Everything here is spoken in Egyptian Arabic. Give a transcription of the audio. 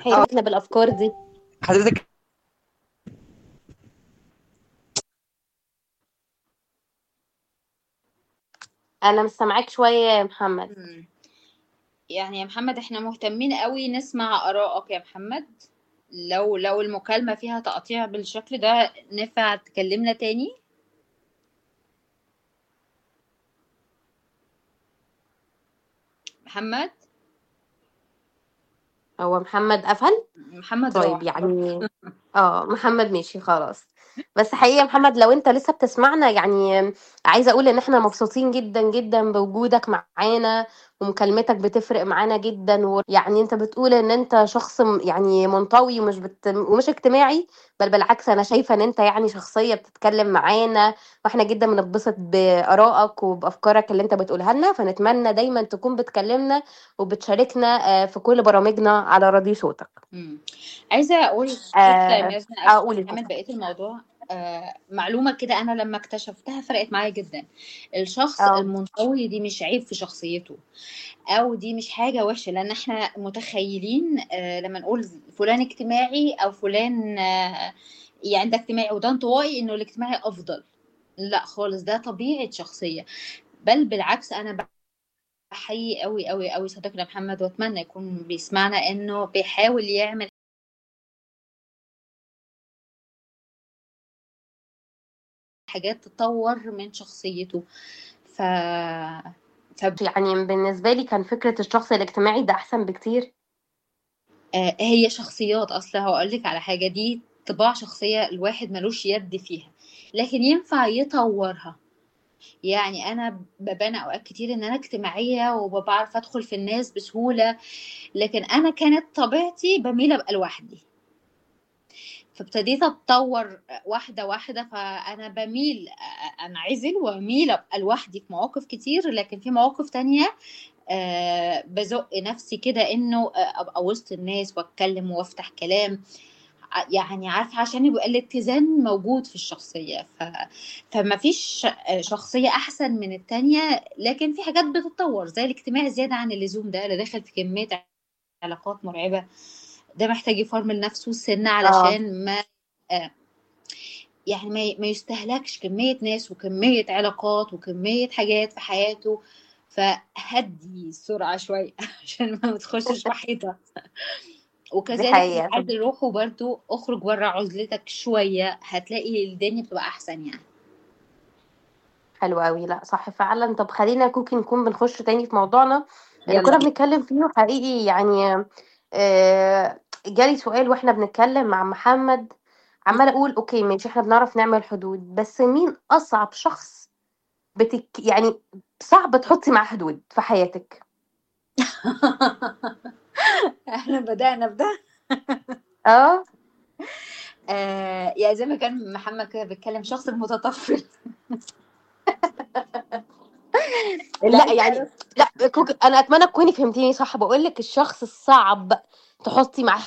حيرتنا بالافكار دي حضرتك انا مش سامعاك شويه يا محمد مم. يعني يا محمد احنا مهتمين قوي نسمع آرائك يا محمد لو لو المكالمة فيها تقطيع بالشكل ده نفع تكلمنا تاني محمد هو محمد قفل محمد طيب راح يعني اه محمد ماشي خلاص بس حقيقة يا محمد لو انت لسه بتسمعنا يعني عايزة اقول ان احنا مبسوطين جدا جدا بوجودك معانا ومكالمتك بتفرق معانا جدا ويعني انت بتقول ان انت شخص م- يعني منطوي ومش بت... ومش اجتماعي بل بالعكس انا شايفة ان انت يعني شخصية بتتكلم معانا واحنا جدا بنتبسط بآرائك وبأفكارك اللي انت بتقولها لنا فنتمنى دايما تكون بتكلمنا وبتشاركنا آه، في كل برامجنا على راديو صوتك مم. عايزة أقول حتة آه، يا مازن قبل اقول ما انت نكمل بقية الموضوع آه معلومة كده أنا لما اكتشفتها فرقت معايا جدا الشخص اه المنطوي دي مش عيب في شخصيته أو دي مش حاجة وحشة لأن احنا متخيلين آه لما نقول فلان اجتماعي أو فلان آه يعني ده اجتماعي وده انطوائي إنه الاجتماعي أفضل لا خالص ده طبيعة شخصية بل بالعكس أنا بحيي قوي قوي قوي صديقنا محمد واتمنى يكون بيسمعنا انه بيحاول يعمل حاجات تطور من شخصيته ف ف يعني بالنسبة لي كان فكرة الشخص الاجتماعي ده أحسن بكتير آه، هي شخصيات اصلا هقول لك على حاجه دي طباع شخصيه الواحد ملوش يد فيها لكن ينفع يطورها يعني انا ببان اوقات كتير ان انا اجتماعيه وبعرف ادخل في الناس بسهوله لكن انا كانت طبيعتي بميل ابقى لوحدي فابتديت اتطور واحده واحده فانا بميل انعزل واميل ابقى لوحدي في مواقف كتير لكن في مواقف تانية آه بزق نفسي كده انه آه، ابقى وسط الناس واتكلم وافتح كلام ع- يعني عارفه عشان يبقى الاتزان موجود في الشخصيه ف... فما فيش شخصيه احسن من التانية لكن في حاجات بتتطور زي الاجتماع زياده عن اللزوم ده اللي داخل في كميه علاقات مرعبه ده محتاج يفرمل نفسه السن اه علشان ما آه، يعني ما ي- ما يستهلكش كمية ناس وكمية علاقات وكمية حاجات في حياته فهدي السرعة شوية عشان ما تخشش في حيطة دي وكذلك حقيقة بعد روحه برضو اخرج بره عزلتك شوية هتلاقي الدنيا بتبقى أحسن يعني حلو قوي لا صح فعلا طب خلينا كوكي نكون بنخش تاني في موضوعنا اللي يلا كنا بينا بنتكلم فيه حقيقي يعني آه، جالي سؤال واحنا بنتكلم مع محمد عمالة اقول اوكي ماشي احنا بنعرف نعمل حدود بس مين اصعب شخص بتك يعني صعب تحطي معاه حدود في حياتك احنا بدأنا بده اه آه يعني زي ما كان محمد كده بيتكلم شخص المتطفل اللي لا عايز يعني يعرف لا كوكي انا اتمنى تكوني فهمتيني صح بقول لك الشخص الصعب تحطي معاه